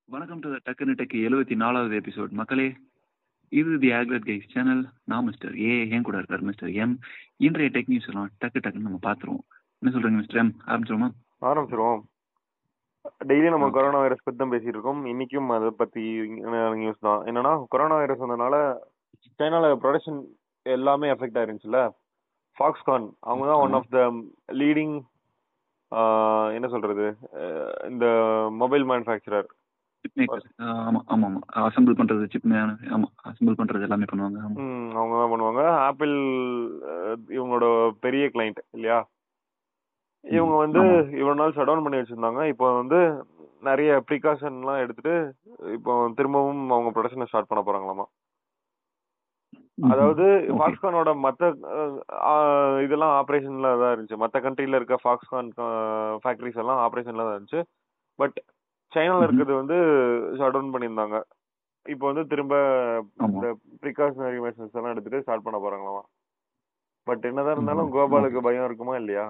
வணக்கம் டு டக்குனு டக்கு எழுபத்தி நாலாவது எபிசோட் மக்களே இது தி ஆக்லட் கைஸ் சேனல் நான் மிஸ்டர் ஏ என் கூட இருக்கார் மிஸ்டர் எம் இன்றைய டெக் நியூஸ் எல்லாம் டக்கு டக்குன்னு நம்ம பார்த்துருவோம் என்ன சொல்றீங்க மிஸ்டர் எம் ஆரம்பிச்சிருமா ஆரம்பிச்சிருவோம் டெய்லி நம்ம Okay. கொரோனா வைரஸ் பத்தி தான் பேசிட்டு இருக்கோம் இன்னைக்கும் அதை பத்தி நியூஸ் தான் என்னன்னா கொரோனா வைரஸ் வந்தனால சைனால ப்ரொடக்ஷன் எல்லாமே எஃபெக்ட் ஆயிருந்துச்சுல ஃபாக்ஸ்கான் அவங்க தான் ஒன் ஆமா. ஆஃப் த லீடிங் என்ன சொல்றது அஹ் இந்த மொபைல் மேனுஃபேக்சரர் சிப் மேக்கர் ஆமா ஆமா ஆமா அசம்பிள் பண்றது சிப் ஆமா அசம்பிள் பண்றது எல்லாமே பண்ணுவாங்க ஆமா அவங்க தான் பண்ணுவாங்க ஆப்பிள் இவங்களோட பெரிய கிளைண்ட் இல்லையா இவங்க ம், வந்து ஆமா. இவ்வளவு நாள் ஷட் டவுன் பண்ணி வச்சிருந்தாங்க இப்போ வந்து நிறைய ப்ரிகாஷன்லாம் எடுத்துட்டு இப்போ திரும்பவும் அவங்க ப்ரொடக்ஷனை ஸ்டார்ட் பண்ண போறாங்களாமா ம், அதாவது okay. ஃபாக்ஸ்கானோட மத்த அஹ், ஆஹ், இதெல்லாம் ஆபரேஷன்ல தான் இருந்துச்சு மத்த கண்ட்ரில இருக்க ஃபாக்ஸ்கான் ஃபேக்டரிஸ் எல்லாம் ஆபரேஷன்ல தான் இருந்துச்சு பட் சைனால ம்ஹும். இருக்கிறது வந்து ஷட் டவுன் பண்ணியிருந்தாங்க இப்போ வந்து திரும்ப ஆமா. இந்த ப்ரிகாஷனரி மெஷர்ஸ் எல்லாம் எடுத்துட்டு ஸ்டார்ட் பண்ண போறாங்களாமா பட் என்னதான் இருந்தாலும் ம், கோபாலுக்கு பயம் இருக்குமா இல்லையா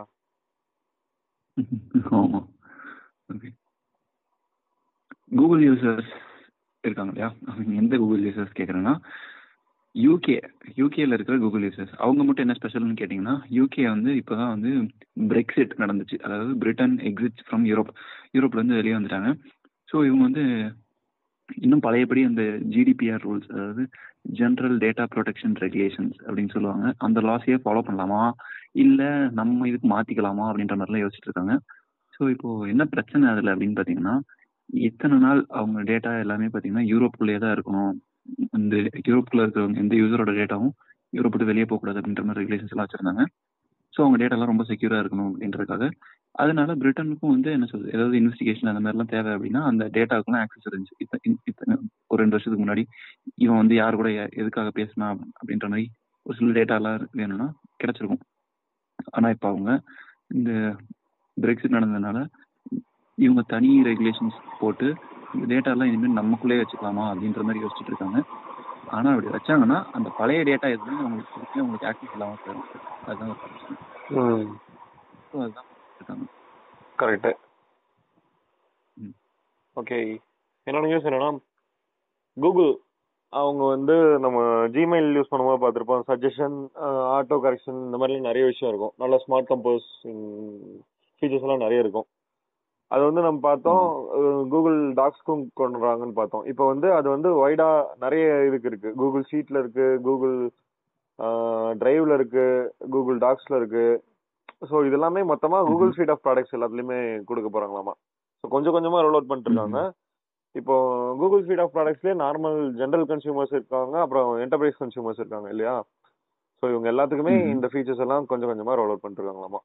ஆமா ஓகே கூகுள் யூசர்ஸ் இருக்காங்க இல்லையா அவங்க எந்த கூகுள் யூசர்ஸ் கேட்குறேன்னா யூகே யூகேல இருக்கிற கூகுள் யூசர்ஸ் அவங்க மட்டும் என்ன ஸ்பெஷல்னு கேட்டிங்கன்னா யூகே வந்து இப்போதான் வந்து பிரெக்சிட் நடந்துச்சு அதாவது பிரிட்டன் எக்ஸிட் ஃப்ரம் யூரோப் யூரோப்லேருந்து வெளியே வந்துட்டாங்க ஸோ இவங்க வந்து இன்னும் பழையபடி அந்த ஜிடிபிஆர் ரூல்ஸ் அதாவது ஜென்ரல் டேட்டா ப்ரொடெக்ஷன் ரெகுலேஷன்ஸ் அப்படின்னு சொல்லுவாங்க அந்த லாஸையே ஃபாலோ பண்ணலாமா இல்லை நம்ம இதுக்கு மாற்றிக்கலாமா அப்படின்ற மாதிரிலாம் யோசிச்சுட்டு இருக்காங்க ஸோ இப்போ என்ன பிரச்சனை அதில் அப்படின்னு பார்த்தீங்கன்னா இத்தனை நாள் அவங்க டேட்டா எல்லாமே பார்த்தீங்கன்னா யூரோப்புக்குள்ளேயே தான் இருக்கணும் இந்த யூரோப்புக்குள்ள இருக்கிறவங்க எந்த யூசரோட டேட்டாவும் யூரோப் விட்டு வெளியே போகக்கூடாது அப்படின்ற மாதிரி ரெகுலேஷன்ஸ் எல்லாம் வச்சிருந்தாங்க ஸோ அவங்க டேட்டாலாம் ரொம்ப செக்யூரா இருக்கணும் அப்படின்றதுக்காக அதனால பிரிட்டனுக்கும் வந்து என்ன சொல்றது ஏதாவது இன்வெஸ்டிகேஷன் அந்த மாதிரிலாம் தேவை அப்படின்னா அந்த டேட்டாவுக்குலாம் ஆக்சஸ் இருந்துச்சு இத்த- இத்தனை ஒரு ரெண்டு வருஷத்துக்கு முன்னாடி இவன் வந்து யார் கூட எ- எதுக்காக பேசினா அப்படின்ற மாதிரி ஒரு சில டேட்டாலாம் வேணும்னா கிடைச்சிருக்கும் ஆனா இப்போ அவங்க இந்த பிரெக்சிட் நடந்ததுனால இவங்க தனி ரெகுலேஷன்ஸ் போட்டு இந்த டேட்டாலாம் இனிமேல் நமக்குள்ளே வச்சுக்கலாமா அப்படின்ற மாதிரி யோசிச்சுட்டு இருக்காங்க ஆனா அப்படி வச்சாங்கன்னா அந்த பழைய டேட்டா எதுவுமே அவங்களுக்கு திருப்பி அவங்களுக்கு ஆக்சஸ் இல்லாமல் போயிடும் அதுதான் ஒரு பிரச்சனை ஸோ அதுதான் இருக்காங்க கரெக்ட் ம். ஓகே என்னோட நியூஸ் என்னன்னா கூகுள் அவங்க வந்து நம்ம ஜிமெயில் யூஸ் பண்ணும்போது பார்த்துருப்போம் சஜஷன் ஆட்டோ கரெக்ஷன் இந்த மாதிரிலாம் நிறைய விஷயம் இருக்கும் நல்ல ஸ்மார்ட் கம்போஸ் ஃபீச்சர்ஸ் எல்லாம் நிறைய இருக்கும் அது வந்து நம்ம பார்த்தோம் கூகுள் டாக்ஸ்க்கும் கொண்டு வராங்கன்னு பார்த்தோம் இப்போ வந்து அது வந்து வைடா நிறைய இதுக்கு இருக்கு கூகுள் ஷீட்ல இருக்கு கூகுள் டிரைவ்ல இருக்கு கூகுள் டாக்ஸ்ல இருக்கு ஸோ இது எல்லாமே மொத்தமா கூகுள் ஸ்வீட் ஆஃப் ப்ராடக்ட்ஸ் எல்லாத்துலயுமே கொடுக்க போறாங்களாமா ஸோ கொஞ்சம் கொஞ்சமா ரோல் அவுட் பண்ணிட்டு இருக்காங்க இப்போ கூகுள் ஸ்வீட் ஆஃப் ப்ராடக்ட்ஸ்லேயே நார்மல் ஜென்ரல் கன்சியூமர்ஸ் இருக்காங்க அப்புறம் என்டர்பிரைஸ் கன்சியூமர்ஸ் இருக்காங்க இல்லையா ஸோ இவங்க எல்லாத்துக்குமே ம்ஹும். இந்த ஃபீச்சர்ஸ் எல்லாம் கொஞ்சம் கொஞ்சமா ரோல் அவுட் பண்ணிட்டு இருக்காங்களாமா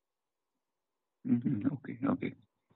ஓகே ஓகே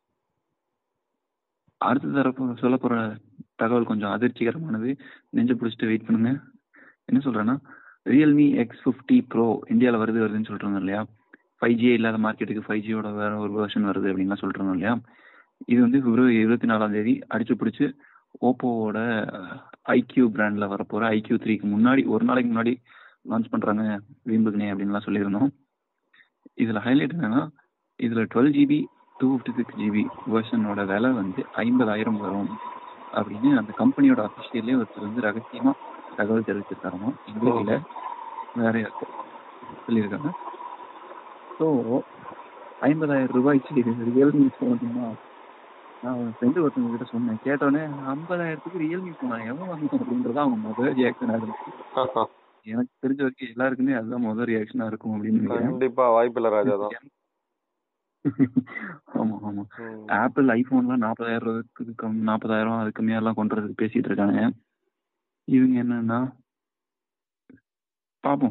அடுத்த தரப்பு சொல்ல போற தகவல் கொஞ்சம் அதிர்ச்சிகரமானது நெஞ்சு பிடிச்சிட்டு வெயிட் பண்ணுங்க என்ன சொல்றேன்னா ரியல்மி எக்ஸ் ஃபிஃப்டி ப்ரோ இந்தியாவில் வருது வருதுன்னு சொல்றாங்க இல்லையா ஃபைவ் ஜி இல்லாத மார்க்கெட்டுக்கு ஃபைவ் ஜியோட வேற ஒரு வெர்ஷன் வருது அப்படின்லாம் சொல்றாங்க இல்லையா இது வந்து பிப்ரவரி இருபத்தி நாலாம் தேதி அடிச்சு பிடிச்சு ஓப்போவோட ஐக்யூ பிராண்ட்ல வரப்போற ஐக்யூ த்ரீக்கு முன்னாடி ஒரு நாளைக்கு முன்னாடி லான்ச் பண்றாங்க வீம்புக்குனே அப்படின்லாம் சொல்லியிருந்தோம் இதுல ஹைலைட் என்னன்னா இதுல twelve GB two fifty six GB வெர்ஷனோட விலை வந்து ஐம்பதாயிரம் வரும் அப்படின்னு அந்த கம்பெனியோட அஃபிஷியலே ஒருத்தர் வந்து ரகசியமா தகவல் தெரிவிச்சிருக்காராமா எங்களுக்கு இல்ல வேற யாருக்கோ சொல்லியிருக்காங்க ஸோ ஐம்பதாயிரம் ரூபாய்க்கு ரியல்மி ஃபோனுமா நான் என் ஃப்ரெண்டு ஒருத்தவங்க கிட்ட சொன்னேன் கேட்டோன்னே ஐம்பதாயிரத்துக்கு ரியல்மி ஃபோனா எவன் வாங்கணும் அப்படின்றத அவங்க முதல் ரியாக்ஷன் ஆகுது எனக்கு தெரிஞ்ச வரைக்கும் எல்லாருக்குமே அதுதான் முதல் ரியாக்ஷனா இருக்கும் அப்படின்னு நினைக்கிறேன் கண்டிப்பா வாய்ப்பில்லை ராஜா தான் ஆமா ஆமா ம். ஆப்பிள் ஐபோன்லாம் நாற்பதாயிரம் ரூபாய்க்கு கம் நாற்பதாயிரம் அதுக்கு மேலாம் கொண்டு வரதுக்கு பேசிட்டு இருக்காங்க இவங்க என்னன்னா பாப்போம்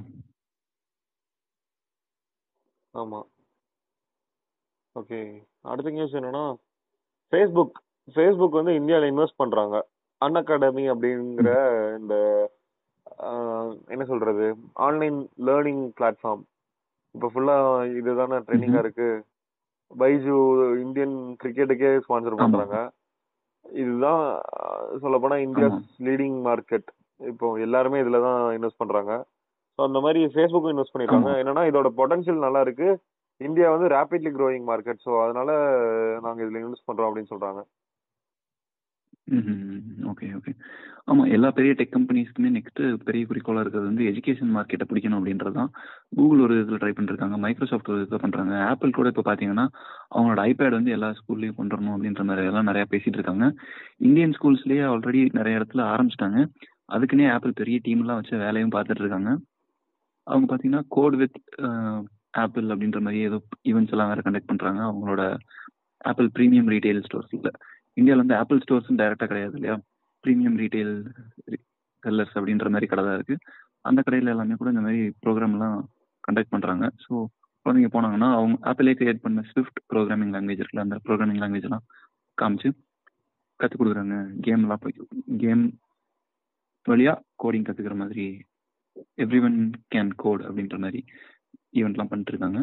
ஆமா ஓகே அடுத்த நியூஸ் என்னன்னா ஃபேஸ்புக் ஃபேஸ்புக் வந்து இந்தியாவில் இன்வெஸ்ட் பண்றாங்க அன் அகாடமி அப்படிங்கிற இந்த ஆஹ், என்ன சொல்றது ஆன்லைன் லேர்னிங் பிளாட்ஃபார்ம் இப்போ ஃபுல்லா இதுதானே ட்ரெண்டிங்கா இருக்கு பைஜு இந்தியன் கிரிக்கெட்டுக்கே ஸ்பான்சர் ஆமா. பண்றாங்க இதுதான் சொல்ல போனா இந்தியா ஆமா. லீடிங் மார்க்கெட் இப்போ எல்லாருமே இதுல தான் இன்வெஸ்ட் பண்றாங்க ஸோ அந்த மாதிரி ஃபேஸ்புக்கும் இன்வெஸ்ட் பண்ணிருக்காங்க ஆமா. என்னன்னா இதோட பொட்டன்ஷியல் நல்லா இருக்கு இந்தியா வந்து ரேபிட்லி க்ரோயிங் மார்க்கெட் ஸோ அதனால நாங்க இதுல இன்வெஸ்ட் பண்றோம் அப்படின்னு சொல்றாங்க ஓகே ஓகே ஆமாம் எல்லா பெரிய டெக் கம்பெனிஸ்க்குமே நெக்ஸ்ட் பெரிய குறிக்கோளாக இருக்கிறது வந்து எஜுகேஷன் மார்க்கெட்டை பிடிக்கணும் அப்படின்றது தான் கூகுள் ஒரு இதில் ட்ரை பண்ணிருக்காங்க மைக்ரோசாஃப்ட் ஒரு இதில் பண்ணுறாங்க ஆப்பிள் கூட இப்போ பார்த்தீங்கன்னா அவங்களோட ஐபேட் வந்து எல்லா ஸ்கூல்லையும் கொண்டு வரணும் அப்படின்ற மாதிரி எல்லாம் நிறையா பேசிட்டு இருக்காங்க இந்தியன் ஸ்கூல்ஸ்லேயே ஆல்ரெடி நிறைய இடத்துல ஆரம்பிச்சிட்டாங்க அதுக்குன்னே ஆப்பிள் பெரிய டீம்லாம் வச்சு வேலையும் பார்த்துட்டு இருக்காங்க அவங்க பார்த்தீங்கன்னா கோட் வித் ஆப்பிள் அப்படின்ற மாதிரி ஏதோ ஈவெண்ட்ஸ் எல்லாம் வேறு கண்டக்ட் பண்ணுறாங்க அவங்களோட ஆப்பிள் ப்ரீமியம் ரீட்டைல் ஸ்டோர்ஸில் இந்தியாவில் வந்து ஆப்பிள் ஸ்டோர்ஸும் டைரெக்டாக கிடையாது இல்லையா ப்ரீமியம் ரீட்டைல் செல்லர்ஸ் அப்படின்ற மாதிரி கடை தான் இருக்குது அந்த கடையில் எல்லாமே கூட இந்த மாதிரி ப்ரோக்ராம்லாம் கண்டக்ட் பண்ணுறாங்க ஸோ குழந்தைங்க போனாங்கன்னா அவங்க ஆப்பிளே கிரியேட் பண்ண ஸ்விஃப்ட் ப்ரோக்ராமிங் லாங்குவேஜ் இருக்குல்ல அந்த ப்ரோக்ராமிங் லாங்குவேஜ் எல்லாம் காமிச்சு கற்றுக் கொடுக்குறாங்க கேம்லாம் போய் கேம் வழியாக கோடிங் கற்றுக்கிற மாதிரி எவ்ரி ஒன் கேன் கோட் அப்படின்ற மாதிரி ஈவெண்ட்லாம் பண்ணிட்டு இருக்காங்க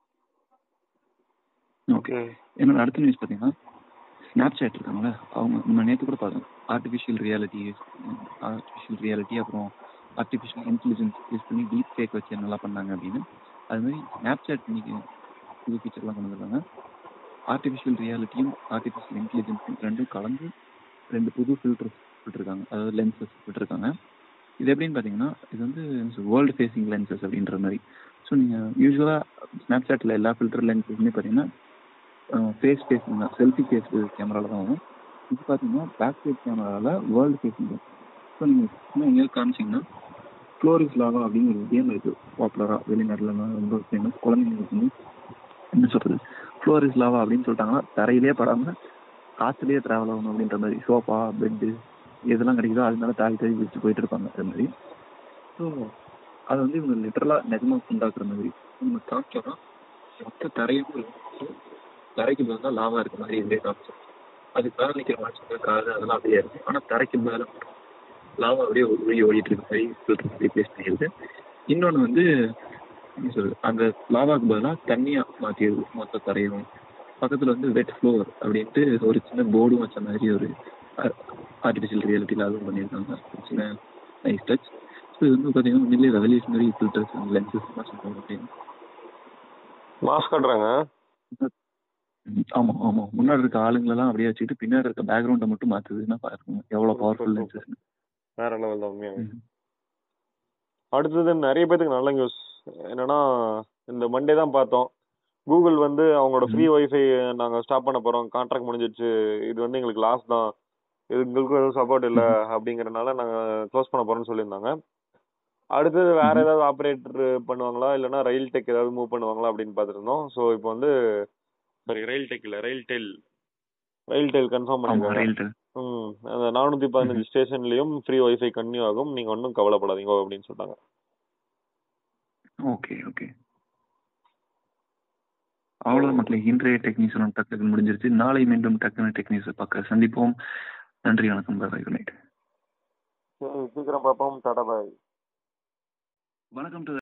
ஓகே என்னோட அடுத்த நியூஸ் பார்த்தீங்கன்னா ஸ்னாப் சாட் இருக்காங்களே அவங்க நம்ம நேற்று கூட பார்த்தோம் ஆர்டிஃபிஷியல் ரியாலிட்டி ஆர்டிஃபிஷியல் ரியாலிட்டி அப்புறம் ஆர்டிஃபிஷியல் இன்டெலிஜென்ஸ் யூஸ் பண்ணி டீப் ஃபேக் வச்சு என்னெல்லாம் பண்ணாங்க அப்படின்னு அது மாதிரி ஸ்னாப் சாட் இன்னைக்கு புது ஃபீச்சர்லாம் கொண்டு வந்துருக்காங்க ஆர்டிஃபிஷியல் ரியாலிட்டியும் ஆர்டிஃபிஷியல் இன்டெலிஜென்ஸும் ரெண்டும் கலந்து ரெண்டு புது ஃபில்டர்ஸ் விட்டுருக்காங்க அதாவது லென்சஸ் விட்டுருக்காங்க இது எப்படின்னு பார்த்தீங்கன்னா இது வந்து வேர்ல்டு ஃபேஸிங் லென்சஸ் அப்படின்ற மாதிரி ஸோ நீங்கள் யூஸ்வலாக ஸ்னாப் சாட்டில் எல்லா ஃபில்டர் லென்ஸஸுமே பார்த்தீங்கன்னா ஃபேஸ் ஃபேஸிங் தான் செல்ஃபி ஃபேஸ் கேமராவில் தான் வரும் இது பார்த்தீங்கன்னா பேக் சைட் கேமராவில் வேர்ல்டு ஃபேஸிங் தான் ஸோ நீங்கள் சும்மா எங்கேயாவது காமிச்சிங்கன்னா ஃப்ளோரிஸ் லாவா அப்படின்னு ஒரு கேம் இருக்குது பாப்புலராக வெளிநாட்டில் ரொம்ப ஃபேமஸ் குழந்தைங்களுக்கு வந்து என்ன சொல்கிறது ஃப்ளோரிஸ் லாவா அப்படின்னு சொல்லிட்டாங்கன்னா தரையிலே படாமல் காற்றுலேயே ட்ராவல் ஆகணும் அப்படின்ற மாதிரி சோஃபா பெட்டு எதெல்லாம் கிடைக்குதோ அது மேலே தாவி தாவி வச்சு போயிட்டு இருப்பாங்க அது மாதிரி ஸோ அது வந்து இவங்க லிட்டரலாக நிஜமாக உண்டாக்குற மாதிரி நம்ம காமிச்சோம்னா மொத்த தரையும் தரைக்கு பதிலாக லாவா இருக்க மாதிரி இதே காமிச்சோம் அது கார் நிற்கிற மனுஷங்க கார் அதெல்லாம் அப்படியே இருக்கு ஆனால் தரைக்கு பதிலாக லாவா அப்படியே ஒளி ஓடிட்டு இருக்க மாதிரி ஃபில்டர் ரீப்ளேஸ் பண்ணிடுது இன்னொன்று வந்து என்ன சொல்றது அந்த லாவாக்கு பதிலாக தண்ணியாக மாற்றிடுது மொத்த தரையும் பக்கத்தில் வந்து வெட் ஃப்ளோர் அப்படின்ட்டு ஒரு சின்ன போர்டும் வச்ச மாதிரி ஒரு ஆர்டிஃபிஷியல் ரியாலிட்டியில் அதுவும் பண்ணியிருக்காங்க சின்ன நைஸ் டச் ஸோ இது வந்து பார்த்தீங்கன்னா உண்மையிலேயே ரெவல்யூஷனரி ஃபில்டர்ஸ் அண்ட் லென்சஸ்லாம் சொல்லுவாங்க அப்படின்னு மாஸ்க் காட்டுறாங்க ஆமாம் ஆமாம் முன்னாடி இருக்க ஆளுங்களெல்லாம் அப்படியே வச்சுக்கிட்டு பின்னாடி இருக்க பேக்ரவுண்டை மட்டும் மாற்றுதுன்னா பாருங்க எவ்வளோ பவர்ஃபுல் லென்சஸ் வேற லெவல் தான் உண்மையாவே அடுத்தது நிறைய பேத்துக்கு நல்ல நியூஸ் என்னன்னா இந்த மண்டே தான் பார்த்தோம் கூகுள் வந்து அவங்களோட ஃப்ரீ ஒய்ஃபை நாங்கள் ஸ்டாப் பண்ண போகிறோம் கான்ட்ராக்ட் முடிஞ்சிருச்சு இது வந்து எங்களுக்கு லாஸ் தான் இது எங்களுக்கும் எதுவும் சப்போர்ட் இல்லை அப்படிங்கறதுனால நாங்கள் க்ளோஸ் பண்ண போகிறோம்னு சொல்லியிருந்தாங்க அடுத்தது வேற ஏதாவது ஆப்ரேட்டர் பண்ணுவாங்களா இல்லைன்னா ரயில் டெக் ஏதாவது மூவ் பண்ணுவாங்களா அப்படின்னு பார்த்துருந்தோம் ஸோ இப்போ வந்து சாரி ரயில் டெக் இல்லை RailTel RailTel confirm பண்ணிருக்காங்க ம் அந்த நானூற்றி பதினஞ்சு ஸ்டேஷன்லேயும் ஃப்ரீ ஒய்ஃபை கன்டினியூ ஆகும் நீங்கள் ஒன்றும் கவலைப்படாதீங்க அப்படின்னு சொல்லிட்டாங்க ஓகே ஓகே அவ்வளோதான் மக்களே இன்றைய டெக்னீஷியன் டக்கு முடிஞ்சிருச்சு நாளை மீண்டும் டக்குனு டெக்னீஷியன் பார்க்க சந்திப்போம் நன்றி வணக்கம் பாய் குட் நைட் சீக்கிரம் பார்ப்போம் டாடா பாய் வணக்கம் டு